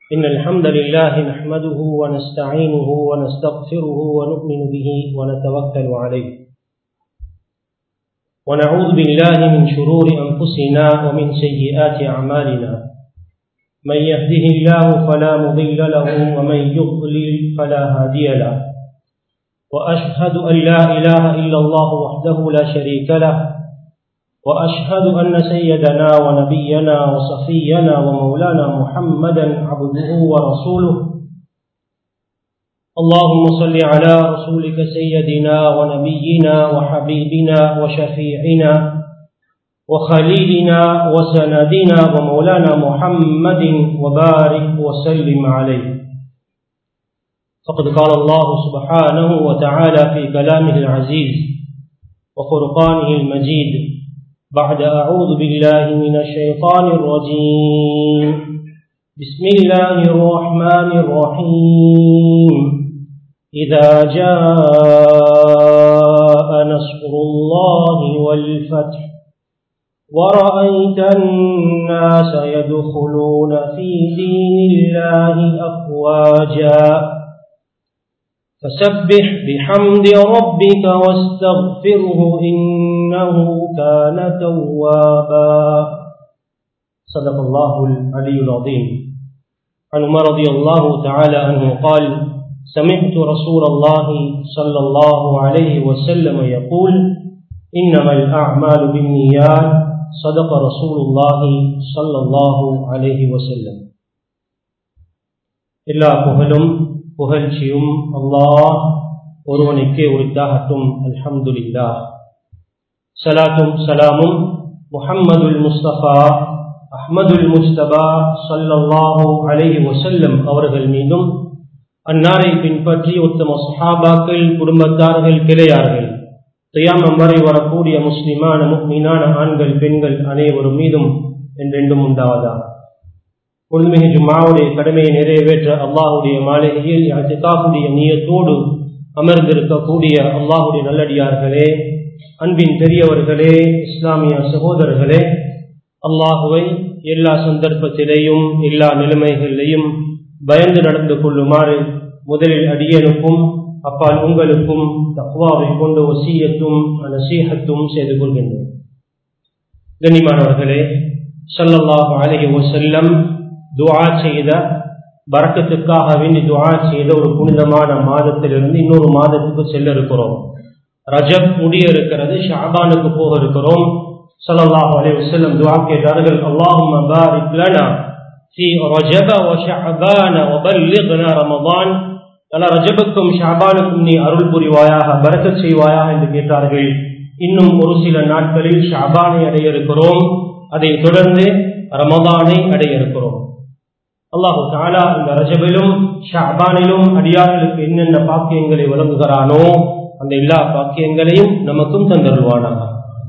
إن الحمد لله نحمده ونستعينه ونستغفره ونؤمن به ونتوكل عليه ونعوذ بالله من شرور أنفسنا ومن سيئات أعمالنا من يهده الله فلا مضل له ومن يضلل فلا هادي له وأشهد أن لا إله إلا الله وحده لا شريك له وأشهد أن سيدنا ونبينا وصفينا ومولانا محمدا عبده ورسوله اللهم صل على رسولك سيدنا ونبينا وحبيبنا وشفيعنا وخليلنا وسندنا ومولانا محمد وبارك وسلم عليه فقد قال الله سبحانه وتعالى في كلامه العزيز وفرقانه المجيد بعد أعوذ بالله من الشيطان الرجيم بسم الله الرحمن الرحيم إذا جاء نصر الله والفتح ورأيت الناس يدخلون في دين الله أفواجا فسبح بحمد ربك واستغفره إنه كان توابا صدق الله العلي العظيم عن عمر رضي الله تعالى عنه قال سمعت رسول الله صلى الله عليه وسلم يقول إنما الأعمال بالنيات صدق رسول الله صلى الله عليه وسلم எல்லா புகழும் புகழ்ச்சியும் அல்லாஹ் ஒருவனுக்கே உரித்தாகட்டும் அல்ஹம்துலில்லா சலாத்தும் சலாமும் முஹம்மதுல் முஸ்தபா அஹ்மதுல் முஸ்தபா சல்லல்லாஹு அலைஹி வசல்லம் அவர்கள் மீதும் அன்னாரை பின்பற்றி உத்தம சஹாபாக்கள் குடும்பத்தார்கள் கிளையார்கள் தியாமம் வரை வரக்கூடிய முஸ்லிமான மீனான ஆண்கள் பெண்கள் அனைவரும் மீதும் என்றென்றும் உண்டாவதாக பொழுதுமிகு ஜும்மாவுடைய கடமையை நிறைவேற்ற அல்லாஹுடைய மாளிகையில் அஜிகாவுடைய நீயத்தோடு அமர்ந்திருக்கக்கூடிய அல்லாஹுடைய நல்லடியார்களே அன்பின் பெரியவர்களே இஸ்லாமிய சகோதரர்களே அல்லாஹுவை எல்லா சந்தர்ப்பத்திலேயும் எல்லா நிலைமைகளிலையும் பயந்து நடந்து கொள்ளுமாறு முதலில் அடியனுக்கும் அப்பால் உங்களுக்கும் தக்வாவை கொண்டு ஒசியத்தும் நசீகத்தும் செய்து கொள்கின்றோம் கண்ணிமானவர்களே சல்லல்லாஹு அலஹி வசல்லம் துவா செய்த பறக்கத்துக்காக வேண்டி துவா செய்த ஒரு புனிதமான மாதத்திலிருந்து இன்னொரு மாதத்துக்கு செல்ல இருக்கிறோம் ரஜப் முடிய இருக்கிறது ஷாபானுக்கு போக இருக்கிறோம் சல்லல்லாஹு அலைஹி வஸல்லம் துஆ கேட்டார்கள் அல்லாஹும்ம பாரிக் லனா ஃபீ ரஜப வ ஷஅபான வ பல்லிக்னா ரமதான் தல ரஜபுக்கும் ஷாபானுக்கும் நீ அருள் புரிவாயாக பரக்கத் செய்வாயாக என்று கேட்டார்கள் இன்னும் ஒரு சில நாட்களில் ஷாபானை அடைய இருக்கிறோம் அதை தொடர்ந்து ரமதானை அடைய இருக்கிறோம் அல்லாஹு தாலா இந்த ரஜபிலும் ஷாபானிலும் அடியார்களுக்கு என்னென்ன பாக்கியங்களை வழங்குகிறானோ அந்த எல்லா பாக்கியங்களையும் நமக்கும் தந்தருள்வானாக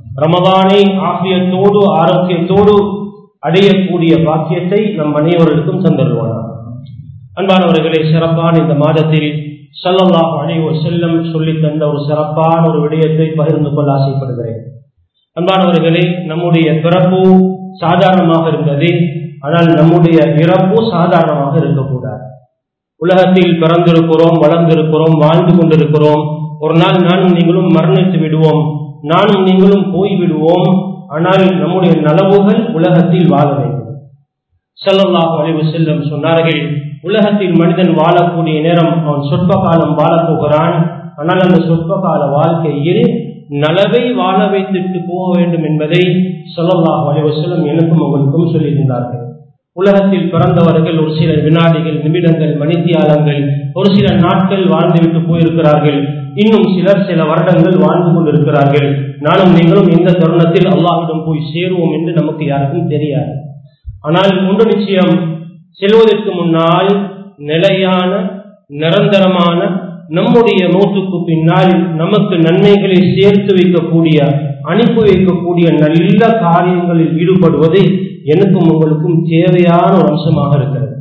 ரமதானை ஆசியத்தோடு ஆரோக்கியத்தோடு அடையக்கூடிய பாக்கியத்தை நம் அனைவருக்கும் தந்தருள்வானாக அன்பானவர்களே சிறப்பான இந்த மாதத்தில் சல்லல்லாஹ் அனைவ செல்லம் சொல்லி தந்த ஒரு சிறப்பான ஒரு விடயத்தை பகிர்ந்து கொள்ள ஆசைப்படுகிறேன் அன்பானவர்களே நம்முடைய பிறப்பு சாதாரணமாக இருந்தது ஆனால் நம்முடைய இறப்பு சாதாரணமாக இருக்கக்கூடாது உலகத்தில் பிறந்திருக்கிறோம் வளர்ந்திருக்கிறோம் வாழ்ந்து கொண்டிருக்கிறோம் ஒரு நாள் நானும் நீங்களும் மரணித்து விடுவோம் நானும் நீங்களும் போய் விடுவோம் ஆனால் நம்முடைய நலவுகள் உலகத்தில் வாழ வேண்டும் செல்லல்லாஹ் அழிவு செல்லம் சொன்னார்கள் உலகத்தில் மனிதன் வாழக்கூடிய நேரம் அவன் சொற்ப காலம் வாழப் போகிறான் ஆனால் அந்த சொற்ப கால வாழ்க்கையில் நலவை வாழ வைத்துட்டு போக வேண்டும் என்பதை சொல்லல்லாஹ் அலைவசலம் எனக்கும் உங்களுக்கும் சொல்லியிருந்தார்கள் உலகத்தில் பிறந்தவர்கள் ஒரு சில வினாடிகள் நிமிடங்கள் மணித்தியாலங்கள் ஒரு சில நாட்கள் வாழ்ந்துவிட்டு போயிருக்கிறார்கள் இன்னும் சிலர் சில வருடங்கள் வாழ்ந்து கொண்டிருக்கிறார்கள் நானும் நீங்களும் இந்த தருணத்தில் அல்லாஹிடம் போய் சேருவோம் என்று நமக்கு யாருக்கும் தெரியாது ஆனால் ஒன்று நிச்சயம் செல்வதற்கு முன்னால் நிலையான நிரந்தரமான நம்முடைய மூத்துக்கு பின்னால் நமக்கு நன்மைகளை சேர்த்து வைக்கக்கூடிய அனுப்பி வைக்கக்கூடிய நல்ல காரியங்களில் ஈடுபடுவது எனக்கும் உங்களுக்கும் தேவையான ஒரு அம்சமாக இருக்கிறது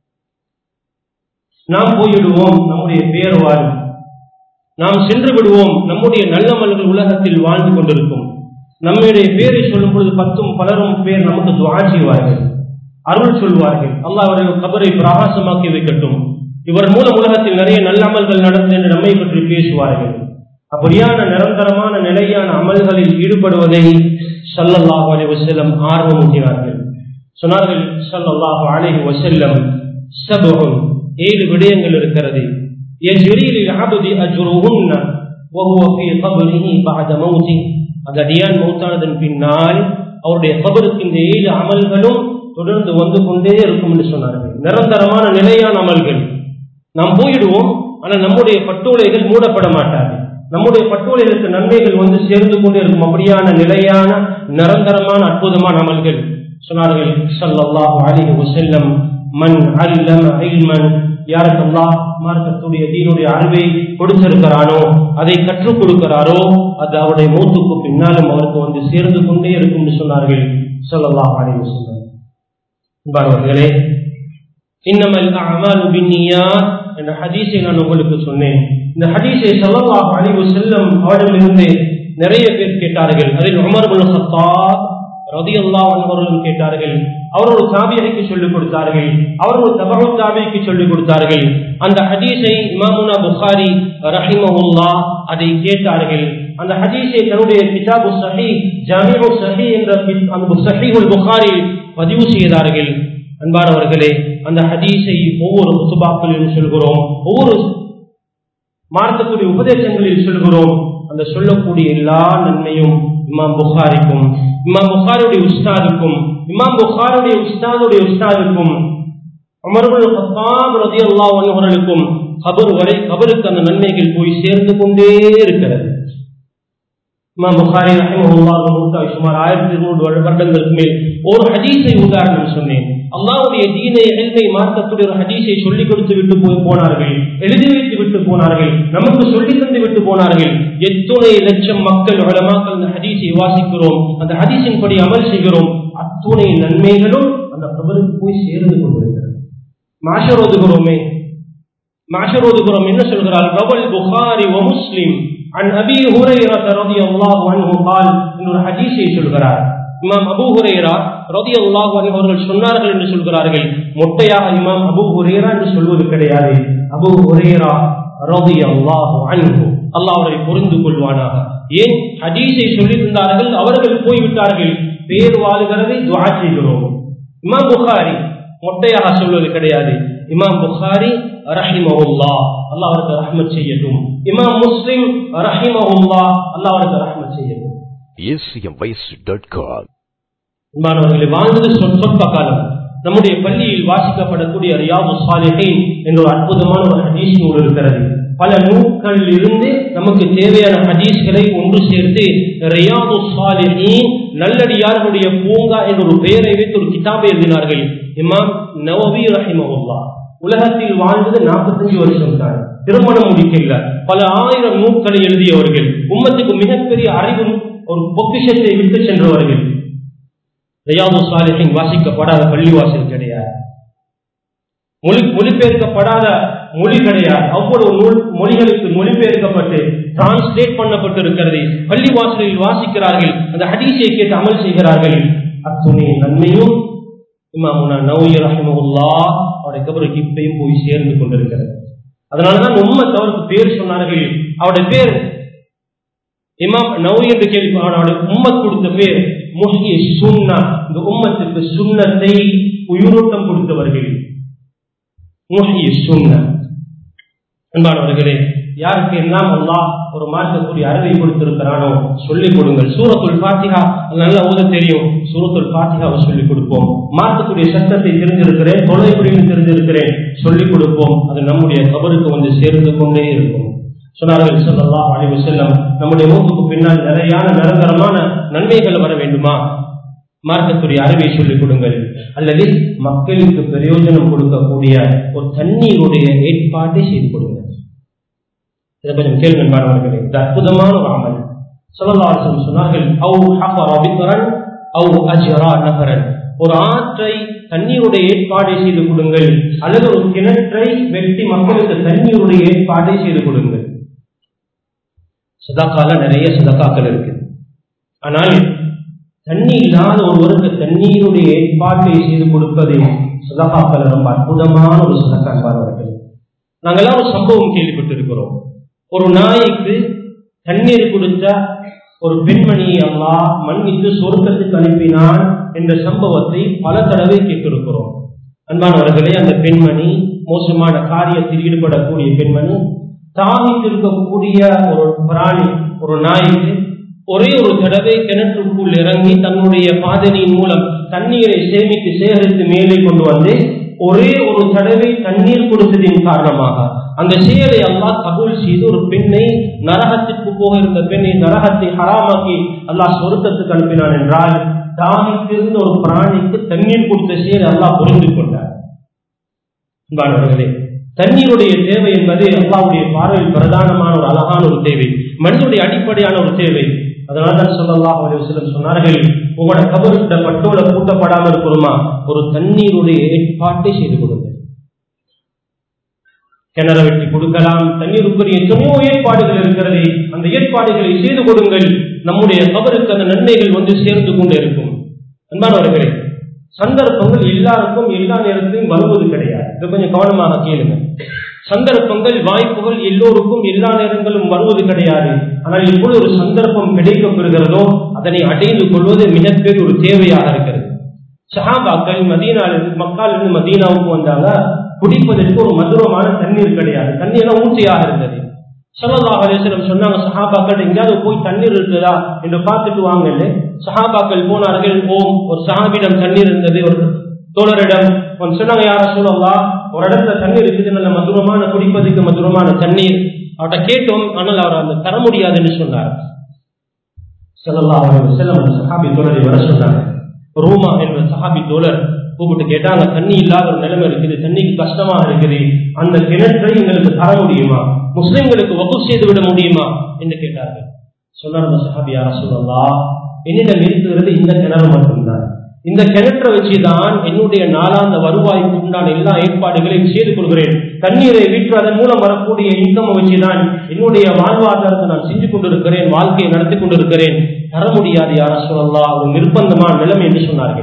நாம் போய்விடுவோம் நம்முடைய பேர் வாழும் நாம் சென்று விடுவோம் நம்முடைய நல்லமல்கள் உலகத்தில் வாழ்ந்து கொண்டிருக்கும் நம்முடைய பேரை சொல்லும் பொழுது பத்தும் பலரும் பேர் நமக்கு துவா செய்வார்கள் அருள் சொல்வார்கள் அல்லாஹ் அவர்கள் கபரை பிரகாசமாக்கி வைக்கட்டும் இவர் மூலம் உலகத்தில் நிறைய நல்ல அமல்கள் நடந்தது என்று நம்மை பற்றி பேசுவார்கள் அப்படியான நிரந்தரமான நிலையான அமல்களில் ஈடுபடுவதை சல்லல்லாஹு அலைஹி வஸல்லம் ஆர்வமூட்டினார்கள் சொன்னார்கள் சல்லல்லாஹு அலைஹி வஸல்லம் சபுன் ஏழு விடயங்கள் இருக்கிறது யஜ்ரீல் அபதி அஜ்ருஹுன்ன وهو في قبره بعد موته அந்த அடியான் மௌத்தானதன் பின்னால் அவருடைய கபருக்கு இந்த ஏழு அமல்களும் தொடர்ந்து வந்து கொண்டே இருக்கும் என்று சொன்னார்கள் நிரந்தரமான நிலையான அமல்கள் நாம் போயிடுவோம் ஆனால் நம்முடைய பட்டோலைகள் மூடப்பட மாட்டார்கள் நம்முடைய பட்டோலைகளுக்கு நன்மைகள் வந்து சேர்ந்து கொண்டே இருக்கும் அப்படியான நிலையான நிரந்தரமான அற்புதமான அமல்கள் சொன்னார்கள் ஸல்லல்லாஹு அலைஹி வஸல்லம் மன் அல்லம இல்மன் யாருக்கு அல்லாஹ் மார்க்கத்துடைய தீனுடைய அறிவை கொடுத்திருக்கிறானோ அதை கற்றுக் கொடுக்கிறாரோ அது அவருடைய மூத்துக்கு பின்னாலும் அவருக்கு வந்து சேர்ந்து கொண்டே இருக்கும் என்று சொன்னார்கள் ஸல்லல்லாஹு அலைஹி வஸல்லம் அன்பானவர்களே இன்னமல் அமாலு பின்னியாத் என்ற ஹதீஸை நான் உங்களுக்கு சொன்னேன் இந்த ஹதீஸை ஸல்லல்லாஹு அலைஹி வஸல்லம் அவர்களிலிருந்து நிறைய பேர் கேட்டார்கள் அதில் உமர் பின் கத்தாப் ரதியல்லாஹு அன்ஹு அவர்களும் கேட்டார்கள் அவர் ஒரு தாபியைக்கு சொல்லிக் கொடுத்தார்கள் அவர் ஒரு தபு தாபிக்கு சொல்லிக் கொடுத்தார்கள் அந்த ஹதீஸை இமாமுனா புகாரி ரஹிமஹுல்லா அதை கேட்டார்கள் அந்த ஹதீஸை தன்னுடைய கிதாபு சஹி ஜாமிஉ சஹி என்ற கித்- அந்த சஹீஹுல் புகாரி பதிவு செய்தார்கள் அன்பானவர்களே அந்த ஹதீஸை ஒவ்வொரு குத்துபாக்களிலும் சொல்கிறோம் ஒவ்வொரு மார்க்கக்கூடிய உபதேசங்களில் சொல்கிறோம் அந்த சொல்லக்கூடிய எல்லா நன்மையும் இமாம் புகாரிக்கும் இமாம் புகாருடைய உஸ்தாதுக்கும் இமாம் புகாருடைய உஸ்தாதுடைய உஸ்தாதுக்கும் அமர்வுல் ஹத்தாப் ரலியல்லாஹு அன்ஹு அவர்களுக்கும் கபர் வரை கபருக்கு அந்த நன்மைகள் போய் சேர்ந்து கொண்டே இருக்கிறது இமாம் புகாரி ரஹிமஹுல்லாஹ் மூத்தாய் சுமார் ஆயிரத்தி இருநூறு வருடங்களுக்கு மேல் ஒரு ஹதீஸை உதாரணம் சொன்னேன் அல்லாஹ்வுடைய தீனை எல்மை மார்க்கத்துடைய ஒரு ஹதீஸை சொல்லிக் கொடுத்து விட்டு போய் போனார்கள் எழுதி வைத்து விட்டு போனார்கள் நமக்கு சொல்லி தந்து விட்டு போனார்கள் எத்துணை லட்சம் மக்கள் உலமாக்கள் அந்த ஹதீஸை வாசிக்கிறோம் அந்த ஹதீஸின் படி அமல் செய்கிறோம் அத்துணை நன்மைகளும் அந்த கபருக்கு போய் சேர்ந்து கொண்டிருக்கிறது மாஷர் ஓதுகிறோமே மாஷர் ஓதுகிறோம் என்ன சொல்கிறார் ரவல் புகாரி வ முஸ்லிம் அன் அபி ஹுரைரா ரலியல்லாஹு அன்ஹு قال இன்னொரு ஹதீஸை சொல்கிறார் இமாம் அபூ ஹுரைரா ரலியல்லாஹு அன்ஹு அவர்கள் சொன்னார்கள் என்று சொல்கிறார்கள் மொட்டையாக இமாம் அபூ ஹுரைரா என்று சொல்வது கிடையாது அபூ ஹுரைரா ரலியல்லாஹு அன்ஹு அல்லாஹ் அவரை புரிந்து கொள்வானாக ஏன் ஹதீஸை சொல்லியிருந்தார்கள் அவர்கள் போய்விட்டார்கள் பேர் வாழுகிறதை துஆ செய்கிறோம் இமாம் புகாரி மொட்டையாக சொல்வது கிடையாது இமாம் புகாரி ரஹிமஹுல்லா அல்லாஹ் அவருக்கு ரஹ்மத் செய்யட்டும் இமாம் முஸ்லிம் ரஹிமஹுல்லா அல்லாஹ் அவருக்கு ரஹ்மத் செய்யட்டும் acmvoice.com. அன்பானவர்களை வாழ்ந்தது சொற் சொற்ப காலம் நம்முடைய பள்ளியில் வாசிக்கப்படக்கூடிய ரியாது சாலிஹின் என்ற ஒரு அற்புதமான ஒரு ஹதீஸ் நூல் இருக்கிறது பல நூல்களில் இருந்து நமக்கு தேவையான ஹதீஸ்களை ஒன்று சேர்த்து ரியாது சாலிஹின் நல்லடியார்களுடைய பூங்கா என்ற ஒரு பெயரை வைத்து ஒரு கிதாபை எழுதினார்கள் இமாம் நவவி ரஹிமஹுல்லா உலகத்தில் வாழ்ந்தது நாற்பத்தஞ்சு வருஷம் தான் திருமணம் முடிக்கல பல ஆயிரம் நூல்களை எழுதியவர்கள் உம்மத்துக்கு மிகப்பெரிய அறிவு ஒரு பொக்கிஷத்தை விட்டு சென்றவர்கள் ரியாது சாலிஹின் வாசிக்கப்படாத பள்ளிவாசல் கிடையாது மொழி மொழிபெயர்க்கப்படாத மொழி கிடையாது அவ்வளவு நூல் மொழிகளுக்கு மொழிபெயர்க்கப்பட்டு டிரான்ஸ்லேட் பண்ணப்பட்டு இருக்கிறது பள்ளிவாசலில் வாசிக்கிறார்கள் அந்த ஹதீஸை கேட்டு அமல் செய்கிறார்கள் அத்துணை நன்மையும் இமாமுனா நௌயி ரஹிமஹுல்லா அவருடைய கபருக்கு இப்பயும் போய் சேர்ந்து கொண்டிருக்கிறது அதனாலதான் உம்மத் அவருக்கு பேர் சொன்னார்கள் அவருடைய பேர் இமாம் நௌரி என்று கேள்வி அவனுடைய உம்மத் கொடுத்த பேர் முஹ்யி சுன்னா இந்த உம்மத்துக்கு சுன்னத்தை உயிரோட்டம் கொடுத்தவர்கள் முஹ்யி சுன்னா அன்பானவர்களே யாருக்கு எல்லாம் அல்லாஹ் ஒரு மார்க்கக்கூடிய அறிவை கொடுத்திருக்கிறானோ சொல்லிக் கொடுங்கள் சூரத்துல் பாத்திகா நல்லா ஓத தெரியும் சூரத்துல் பாத்திகாவை சொல்லிக் கொடுப்போம் மார்க்கக்கூடிய சட்டத்தை தெரிஞ்சிருக்கிறேன் தொலை புரிந்து தெரிஞ்சிருக்கிறேன் சொல்லிக் கொடுப்போம் அது நம்முடைய கபருக்கு வந்து சேர்ந்து கொண்டே இருக்கும் சொன்னார்கள் ஸல்லல்லாஹு அலைஹி வஸல்லம் நம்முடைய மூக்குக்கு பின்னால் நிறையான நிரந்தரமான நன்மைகள் வர வேண்டுமா மார்க்கத்துடைய அறிவை சொல்லிக் கொடுங்கள் அல்லது மக்களுக்கு பிரயோஜனம் கொடுக்கக்கூடிய ஒரு தண்ணீருடைய ஏற்பாட்டை செய்து கொடுங்கள் இதை கொஞ்சம் கேள்வி மாணவர்களே இது அற்புதமான ஒரு அமல் சொல்லலாசம் சொன்னார்கள் அவு ஹஃபர பிக்ரன் அவு அஜ்ரா நகரன் ஒரு ஆற்றை தண்ணீருடைய ஏற்பாடை செய்து கொடுங்கள் அல்லது ஒரு கிணற்றை வெட்டி மக்களுக்கு தண்ணீருடைய ஏற்பாடை செய்து கொடுங்கள் சதாக்கால நிறைய சதக்காக்கள் இருக்கு ஆனால் தண்ணி இல்லாத ஒருவருக்கு தண்ணீருடைய ஏற்பாட்டை செய்து கொடுப்பது சுதகாக்கள் ரொம்ப அற்புதமான ஒரு சுதக்கான்பார்கள் நாங்கெல்லாம் ஒரு சம்பவம் கேள்விப்பட்டிருக்கிறோம் ஒரு நாய்க்கு தண்ணீர் கொடுத்த ஒரு பெண்மணியை அல்லா மன்னித்து சொர்க்கத்துக்கு அனுப்பினான் என்ற சம்பவத்தை பல தடவை கேட்டிருக்கிறோம் அன்பானவர்களே அந்த பெண்மணி மோசமான காரியத்தில் ஈடுபடக்கூடிய பெண்மணி தாகித்திருக்கக்கூடிய ஒரு பிராணி ஒரு நாய்க்கு ஒரே ஒரு தடவை கிணற்றுக்குள் இறங்கி தன்னுடைய பாதனையின் மூலம் தண்ணீரை சேமித்து சேகரித்து மேலே கொண்டு வந்து ஒரே ஒரு தடவை தண்ணீர் கொடுத்ததின் காரணமாக அந்த செயலை அல்லாஹ் கபூல் செய்து ஒரு பெண்ணை நரகத்திற்கு போக இருந்த பெண்ணை நரகத்தை ஹராமாக்கி அல்லாஹ் சொருக்கத்துக்கு அனுப்பினான் என்றால் தாகித்திருந்த ஒரு பிராணிக்கு தண்ணீர் கொடுத்த செயலை அல்லாஹ் புரிந்து கொண்டார் அன்பானவர்களே தண்ணீருடைய தேவை என்பது அல்லாவுடைய பார்வையில் பிரதானமான ஒரு அழகான ஒரு தேவை மனிதனுடைய அடிப்படையான ஒரு தேவை அதனால தான் சொல்லலாம் சிலம் சொன்னார்கள் உங்களோட கபருக்கிட்ட பட்டோல கூட்டப்படாமல் இருக்கணுமா ஒரு தண்ணீருடைய ஏற்பாட்டை செய்து கொடுங்க கிணற வெட்டி கொடுக்கலாம் தண்ணீருக்குரிய எத்தனையோ ஏற்பாடுகள் இருக்கிறது அந்த ஏற்பாடுகளை செய்து கொடுங்கள் நம்முடைய கபருக்கு அந்த நன்மைகள் வந்து சேர்ந்து கொண்டு இருக்கும் அன்பானவர்களே சந்தர்ப்பங்கள் எல்லாருக்கும் எல்லா நேரத்திலும் வருவது கிடையாது இதை கொஞ்சம் கவனமாக கேளுங்க சந்தர்ப்பங்கள் வாய்ப்புகள் எல்லோருக்கும் எல்லா நேரங்களும் வருவது கிடையாது ஆனால் எப்பொழுது ஒரு சந்தர்ப்பம் கிடைக்கப்பெறுகிறதோ அதனை அடைந்து கொள்வது மிகப்பெரிய ஒரு தேவையாக இருக்கிறது சஹாபாக்கள் மதீனாலிருந்து மக்காலிருந்து மதீனாவுக்கு வந்தாங்க குடிப்பதற்கு ஒரு மதுரமான தண்ணீர் கிடையாது தண்ணீர் ஊற்றியாக இருந்தது சல்லா அலிஸ்லம் சொன்னாங்க சஹாபாக்கள் எங்கேயாவது போய் தண்ணீர் இருக்குதா என்று பார்த்துட்டு வாங்கல சஹாபாக்கள் போனார்கள் ஓம் ஒரு சஹாபிடம் தண்ணீர் இருந்தது ஒரு தோழரிடம் சொன்னாங்க யார சொல்லலாம் ஒரு இடத்துல தண்ணீர் இருக்குது நல்ல மதுரமான குடிப்பதற்கு மதுரமான தண்ணீர் அவர்கிட்ட கேட்டோம் ஆனால் அவர் அந்த தர முடியாதுன்னு சொன்னார் சல்லா செல்லம் சஹாபி தோழரை வர சொன்னாங்க ரூமா என்ற சஹாபி தோழர் கூப்பிட்டு கேட்டாங்க தண்ணி இல்லாத ஒரு நிலைமை இருக்குது தண்ணிக்கு கஷ்டமா இருக்குது அந்த கிணற்றை எங்களுக்கு தர முடியுமா முஸ்லிம்களுக்கு வகுப்பு செய்து விட முடியுமா என்று கேட்டார்கள் சொன்னார் அந்த சஹாபி யார சொல்லலாம் என்னிடம் இருக்கிறது இந்த கிணறு மட்டும்தான் இந்த கிணற்றை வச்சுதான் என்னுடைய நாளாந்த வருவாய்க்கு உண்டான எல்லா ஏற்பாடுகளையும் செய்து கொள்கிறேன் தண்ணீரை விற்று அதன் மூலம் வரக்கூடிய இன்கம் வச்சுதான் என்னுடைய வாழ்வாதாரத்தை நான் செஞ்சு கொண்டிருக்கிறேன் வாழ்க்கையை நடத்தி கொண்டிருக்கிறேன் தர முடியாது யார சொல்லலாம் ஒரு நிர்பந்தமான நிலைமை என்று சொன்னார்கள்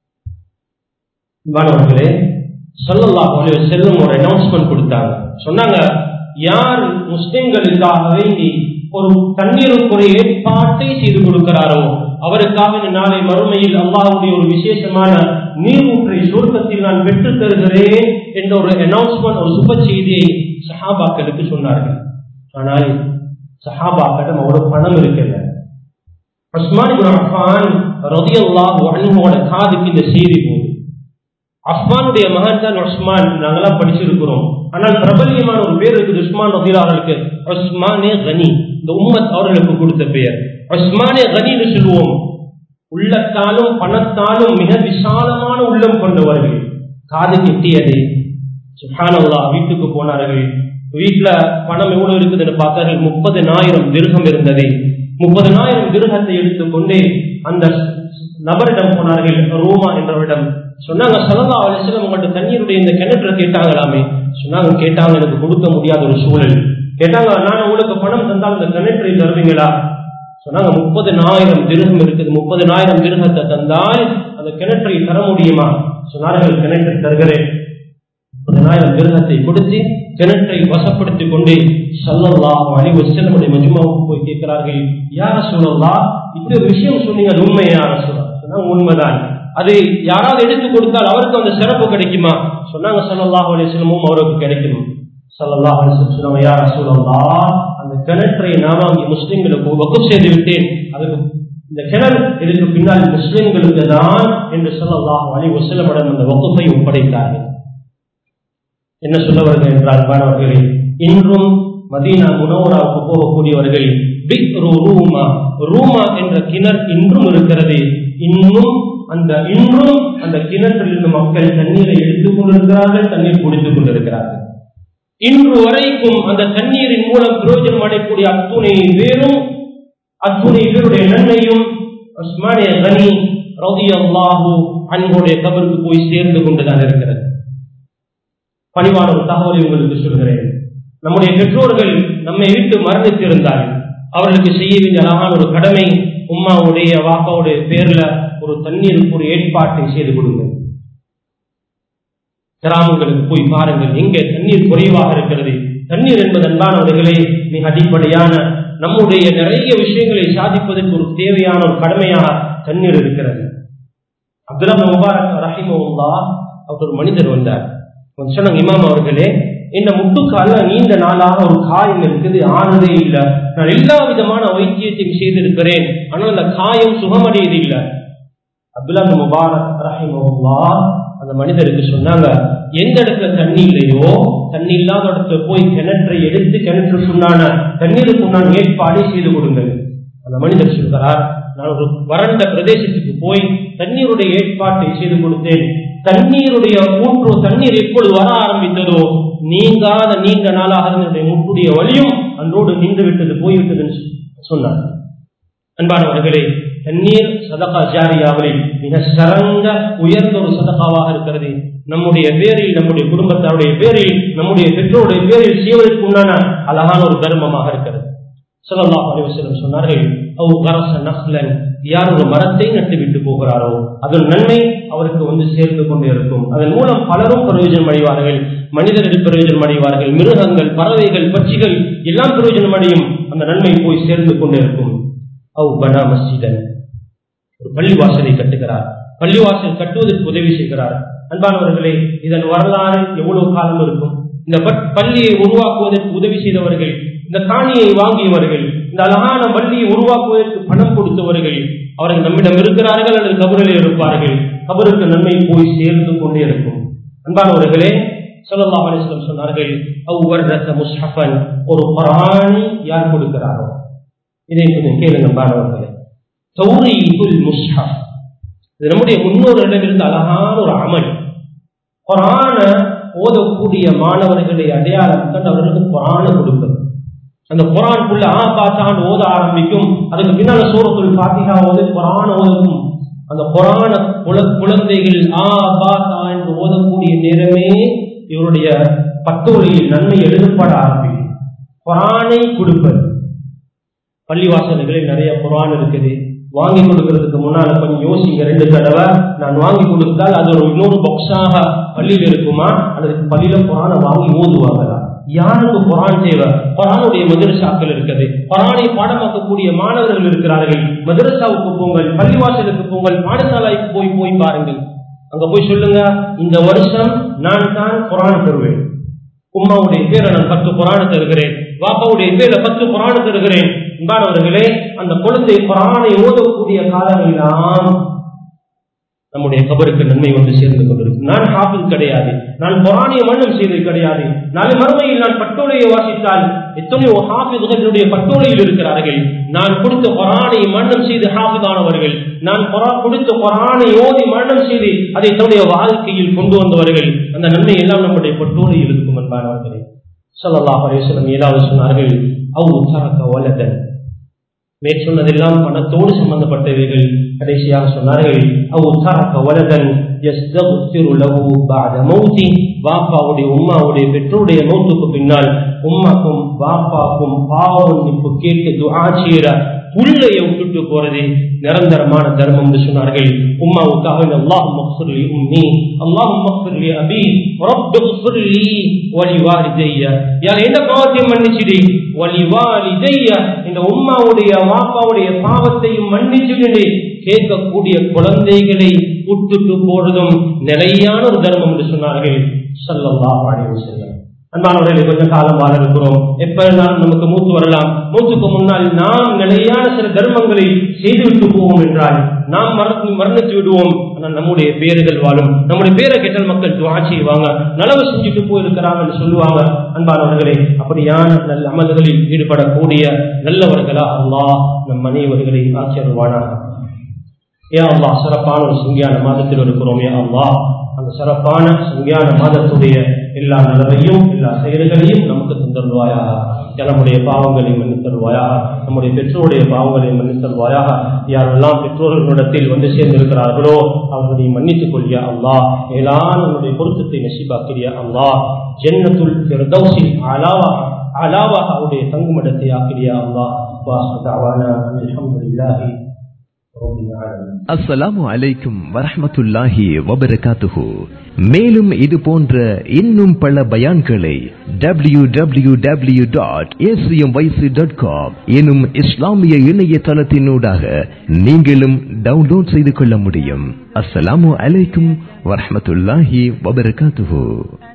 மாணவர்களே சொல்லலாம் செல்லும் ஒரு அனௌன்ஸ்மெண்ட் கொடுத்தாங்க சொன்னாங்க யார் முஸ்லிம்களுக்காக வேண்டி ஒரு தண்ணீருக்குரிய ஏற்பாட்டை செய்து கொடுக்கிறாரோ அவருக்காக நாளை மறுமையில் அல்லாவுடைய ஒரு விசேஷமான நீரூற்றை சுருக்கத்தில் நான் பெற்றுத் தருகிறேன் என்ற ஒரு அனௌன்ஸ்மெண்ட் ஒரு சுப செய்தியை சஹாபாக்களுக்கு சொன்னார்கள் ஆனால் சஹாபாக்களிடம் அவ்வளவு பணம் இருக்கல உஸ்மான் அஃபான் ரதியல்லாஹு அன்ஹுவோட காதுக்கு இந்த செய்தி போகுது அஃபானுடைய மகன் தான் உஸ்மான் நாங்கெல்லாம் படிச்சிருக்கிறோம் ஆனால் பிரபல்யமான ஒரு பேர் இருக்குது உஸ்மான் ரதிலா அவர்களுக்கு உஸ்மானே கனி இந்த உம்மத் அவர்களுக்கு கொடுத்த பெயர் உஸ்மானே கனின்னு சொல்லுவோம் உள்ளத்தாலும் பணத்தாலும் மிக விசாலமான உள்ளம் கொண்டவர்கள் காது கெட்டியது சுஹானல்லா வீட்டுக்கு போனார்கள் வீட்டுல பணம் எவ்வளவு இருக்குதுன்னு பார்த்தார்கள் முப்பதனாயிரம் திருகம் இருந்தது முப்பதனாயிரம் திருகத்தை எடுத்துக்கொண்டு அந்த நபரிடம் போனார்கள் ரோமா என்றவரிடம் சொன்னாங்க சலதா அலிஸ்லம் உங்கள்ட்ட தண்ணீருடைய இந்த கிணற்ற கேட்டாங்களாமே சொன்னாங்க கேட்டாங்க எனக்கு கொடுக்க முடியாத ஒரு சூழல் கேட்டாங்க நான் உங்களுக்கு பணம் தந்தால் இந்த கிணற்றை தருவீங்களா சொன்னாங்க முப்பதனாயிரம் திருகம் இருக்குது முப்பதனாயிரம் திருகத்தை தந்தால் அந்த கிணற்றை தர முடியுமா சொன்னார்கள் கிணற்றை தருகிறேன் முப்பதனாயிரம் திருகத்தை கொடுத்து கிணற்றை வசப்படுத்திக் கொண்டு சல்லல்லா அழிவு செல்லமுடைய மஜுமாவுக்கு போய் கேட்கிறார்கள் யார சொல்லலா இப்படி ஒரு விஷயம் சொன்னீங்க அது உண்மை யார சொல்ல உண்மைதான் அது யாராவது எடுத்து கொடுத்தால் அவருக்கு அந்த சிறப்பு கிடைக்குமா சொன்னாங்க சல்லல்லாஹ் அலிஸ்லமும் அவருக்கு கிடைக்கும் சல்லல்லாஹ் அலிஸ்லம் சொன்னாங்க யார சொல்லலா அந்த கிணற்றை நாம அங்கே முஸ்லிம்களுக்கு வகுப்பு செய்து விட்டேன் அதுக்கு இந்த கிணறு இதுக்கு பின்னால் முஸ்லிம்களுக்கு தான் என்று சொல்லலாம் அலி வசலமிடம் அந்த வகுப்பை ஒப்படைத்தார்கள் என்ன சொல்ல வருகிறது என்றால் மாணவர்களே இன்றும் மதீனா முனோராவுக்கு போகக்கூடியவர்கள் பிக் ரூமா ரூமா என்ற கிணறு இன்றும் இருக்கிறது இன்னும் அந்த இன்றும் அந்த கிணற்றில் இருந்து மக்கள் தண்ணீரை எடுத்துக் கொண்டிருக்கிறார்கள் தண்ணீர் குடித்துக் கொண்டிருக்கிறார்கள் இன்று வரைக்கும் அந்த தண்ணீரின் மூலம் பிரயோஜனம் அடையக்கூடிய அத்துணை பேரும் அத்துணை பேருடைய நன்மையும் உஸ்மானிய கனி ரவி அல்லாஹூ அன்புடைய கபருக்கு போய் சேர்ந்து கொண்டுதான் இருக்கிறது பணிவான ஒரு தகவலை உங்களுக்கு சொல்கிறேன் நம்முடைய பெற்றோர்கள் நம்மை விட்டு மரணித்திருந்தால் அவர்களுக்கு செய்ய வேண்டிய அழகான ஒரு கடமை உம்மாவுடைய வாப்பாவுடைய பேர்ல ஒரு தண்ணீருக்கு ஒரு ஏற்பாட்டை செய்து கொடுங்கள் கிராமங்களுக்கு போய் பாருங்கள் எங்கே தண்ணீர் குறைவாக இருக்கிறது தண்ணீர் என்பது அன்பானவர்களே மிக அடிப்படையான நம்முடைய நிறைய விஷயங்களை சாதிப்பதற்கு ஒரு தேவையான ஒரு கடமையாக தண்ணீர் இருக்கிறது அப்துல்லா முபாரக் ரஹிமுல்லா அவர் ஒரு மனிதர் வந்தார் சொன்னாங்க இமாம் அவர்களே இந்த முட்டுக்கால நீண்ட நாளாக ஒரு காயம் இருக்குது ஆனதே இல்லை நான் எல்லா விதமான வைத்தியத்தையும் செய்திருக்கிறேன் ஆனால் அந்த காயம் சுகமடையது இல்லை அப்துல்லா முபாரக் ரஹிமுல்லா அந்த மனிதருக்கு சொன்னாங்க எந்த இடத்துல தண்ணி இல்லையோ தண்ணி இல்லாத இடத்துல போய் கிணற்றை எடுத்து கிணற்றுக்குண்டான தண்ணீருக்கு உண்டான ஏற்பாடை செய்து கொடுங்கள் அந்த மனிதர் சொல்கிறார் நான் ஒரு வறண்ட பிரதேசத்துக்கு போய் தண்ணீருடைய ஏற்பாட்டை செய்து கொடுத்தேன் தண்ணீருடைய ஊற்று தண்ணீர் எப்பொழுது வர ஆரம்பித்ததோ நீங்காத நீண்ட நாளாக என்னுடைய முட்டுடைய வழியும் அன்றோடு நின்று விட்டது போய்விட்டதுன்னு சொன்னார் அன்பானவர்களே தண்ணீர் சதகா ஜாரியாவில் மிக சிறந்த உயர்ந்த ஒரு சதகாவாக இருக்கிறது நம்முடைய பேரில் நம்முடைய குடும்பத்தாருடைய பேரில் நம்முடைய பெற்றோருடைய பேரில் செய்வதற்கு உண்டான அழகான ஒரு தர்மமாக இருக்கிறது சொல்லல்லா அலிவசலம் சொன்னார்கள் அவு கரச நஹ்லன் யார் ஒரு மரத்தை நட்டு விட்டு போகிறாரோ அதன் நன்மை அவருக்கு வந்து சேர்ந்து கொண்டே இருக்கும் அதன் மூலம் பலரும் பிரயோஜனம் அடைவார்கள் மனிதர்கள் பிரயோஜனம் அடைவார்கள் மிருகங்கள் பறவைகள் பட்சிகள் எல்லாம் பிரயோஜனம் அடையும் அந்த நன்மை போய் சேர்ந்து கொண்டே இருக்கும் அவு பனா மஸ்ஜிதன் ஒரு பள்ளிவாசலை கட்டுகிறார் பள்ளிவாசல் கட்டுவதற்கு உதவி செய்கிறார் அன்பானவர்களே இதன் வரலாறு எவ்வளவு காலம் இருக்கும் இந்த பள்ளியை உருவாக்குவதற்கு உதவி செய்தவர்கள் இந்த காணியை வாங்கியவர்கள் இந்த அழகான பள்ளியை உருவாக்குவதற்கு பணம் கொடுத்தவர்கள் அவர்கள் நம்மிடம் இருக்கிறார்கள் அல்லது கபரிலே இருப்பார்கள் கபருக்கு நன்மை போய் சேர்ந்து கொண்டே இருக்கும் அன்பானவர்களே சொல்லல்லா அலிஸ்லம் சொன்னார்கள் முஸ்ஹபன் ஒரு பராணி யார் கொடுக்கிறாரோ இதை கொஞ்சம் கேளுங்க அன்பானவர்களே தௌரீகுல் முஸ்ஹப் இது நம்முடைய முன்னோர்களிடமிருந்து அழகான ஒரு அமல் குரான ஓதக்கூடிய மாணவர்களை அடையாளம் கண்டு அவர்களுக்கு குரான கொடுப்பது அந்த குரானுக்குள்ள ஆ பாத்தான் ஓத ஆரம்பிக்கும் அதுக்கு பின்னால சூரத்துள் பாத்திகா ஓது குரான் ஓதும் அந்த குரான குல குழந்தைகள் ஆ பாத்தா என்று ஓதக்கூடிய நேரமே இவருடைய பட்டோலியில் நன்மை எழுதப்பட ஆரம்பிக்கும் குரானை கொடுப்பது பள்ளிவாசல்களில் நிறைய குரான் இருக்குது வாங்கி கொடுக்கறதுக்கு முன்னால கொஞ்சம் யோசிங்க ரெண்டு தடவை நான் வாங்கி கொடுத்தால் அது ஒரு இன்னொரு பாக்ஸாக பள்ளியில் இருக்குமா அல்லது பள்ளியில குரான வாங்கி ஓதுவாங்களா யாருக்கு குரான் தேவை குரானுடைய மதரசாக்கள் இருக்குது குரானை பாடமாக்கக்கூடிய மாணவர்கள் இருக்கிறார்கள் மதரசாவுக்கு போங்கள் பள்ளிவாசலுக்கு போங்கள் பாடசாலைக்கு போய் போய் பாருங்கள் அங்க போய் சொல்லுங்க இந்த வருஷம் நான் தான் குரான் பெறுவேன் உம்மாவுடைய பேரை நான் பத்து குரான தருகிறேன் பாப்பாவுடைய பேர்ல பத்து குரான தருகிறேன் அன்பானவர்களே அந்த குழந்தை குரானை ஓதக்கூடிய காலமெல்லாம் நம்முடைய கபருக்கு நன்மை வந்து சேர்ந்து கொண்டிருக்கும் நான் ஹாஃபில் கிடையாது நான் குரானிய மன்னம் செய்தது கிடையாது நாளை மறுமையில் நான் பட்டோலையை வாசித்தால் எத்தனையோ ஹாஃபிதுகளுடைய பட்டோலையில் இருக்கிறார்கள் நான் கொடுத்த குரானை மன்னம் செய்து ஹாஃபிதானவர்கள் நான் கொடுத்த குரானை ஓதி மன்னம் செய்து அதை தன்னுடைய வாழ்க்கையில் கொண்டு வந்தவர்கள் அந்த நன்மை எல்லாம் நம்முடைய பட்டோலையில் இருக்கும் என்பானவர்களே சொல்லல்லாஹ் அலேஸ்வரம் ஏதாவது சொன்னார்கள் அவு தரக்க வலதன் மேற் சொன்னதெல்லாம் பணத்தோடு சம்பந்தப்பட்டவைகள் கடைசியாக சொன்னார்கள் அவு தரக்க வலதன் வாப்பாவுடைய உம்மாவுடைய பெற்றோருடைய மௌத்துக்கு பின்னால் உம்மாக்கும் வாப்பாக்கும் பாவமன்னிப்பு கேட்டு துஆ செய்கிற புள்ளையை விட்டுட்டு போறது நிரந்தரமான தர்மம் என்று சொன்னார்கள் உம்மாவுக்காக அல்லாஹும் மக்ஃபிர்லி உம்மி அல்லாஹும் மக்ஃபிர்லி அபி ரப்பு மக்ஃபிர்லி வலி வாலிதைய யார் என்ன பாவத்தையும் மன்னிச்சிடு வலி வாலிதைய இந்த உம்மாவுடைய வாப்பாவுடைய பாவத்தையும் மன்னிச்சுடு கேட்கக்கூடிய குழந்தைகளை விட்டுட்டு போறதும் நிலையான ஒரு தர்மம் என்று சொன்னார்கள் சல்லல்லாஹு அலைஹி வஸல்லம் அன்பானவர்களை கொஞ்ச காலம் வாழ இருக்கிறோம் எப்ப நமக்கு மூத்து வரலாம் மூத்துக்கு முன்னால் நாம் நிலையான சில தர்மங்களை செய்துவிட்டு போவோம் என்றால் நாம் மரணித்து விடுவோம் ஆனால் நம்முடைய பேர்கள் வாழும் நம்முடைய பேரை கேட்டால் மக்கள் துவா செய்வாங்க நலவு செஞ்சுட்டு போயிருக்கிறாங்கன்னு சொல்லுவாங்க அன்பானவர்களே அப்படியான நல்ல அமல்களில் ஈடுபடக்கூடிய நல்லவர்களா அல்லாஹ் நம் அனைவர்களை ஆச்சரியவானாக ஏ அல்லா சிறப்பான ஒரு சங்கியான மாதத்தில் இருக்கிறோம் ஏ அல்லா அந்த சிறப்பான சங்கியான மாதத்துடைய எல்லா நிலவையும் எல்லா செயல்களையும் நமக்கு தந்தருவாயாக நம்முடைய பாவங்களை மன்னித்தருவாயாக நம்முடைய பெற்றோருடைய பாவங்களை மன்னித்தருவாயாக யாரெல்லாம் பெற்றோர்களிடத்தில் வந்து சேர்ந்திருக்கிறார்களோ அவர்களை மன்னித்துக் கொள்ளியா அல்லா மேலான நம்முடைய பொருத்தத்தை நசிபாக்கிறியா அல்லா ஜென்னத்துள் அலாவாக அலாவாக அவருடைய தங்குமிடத்தை ஆக்கிறியா அல்லா وآخر دعوانا أن الحمد لله رب العالمين அஸ்ஸலாமு அலைக்கும் வரஹ்மத்துல்லாஹி வபரகாத்துஹு மேலும் இது போன்ற இன்னும் பல பயான்களை W W W dot dot com எனும் இஸ்லாமிய இணையதளத்தினூடாக நீங்களும் டவுன்லோட் செய்து கொள்ள முடியும் அஸ்ஸலாமு அலைக்கும் வரஹ்மத்துல்லாஹி வபரகாத்துஹு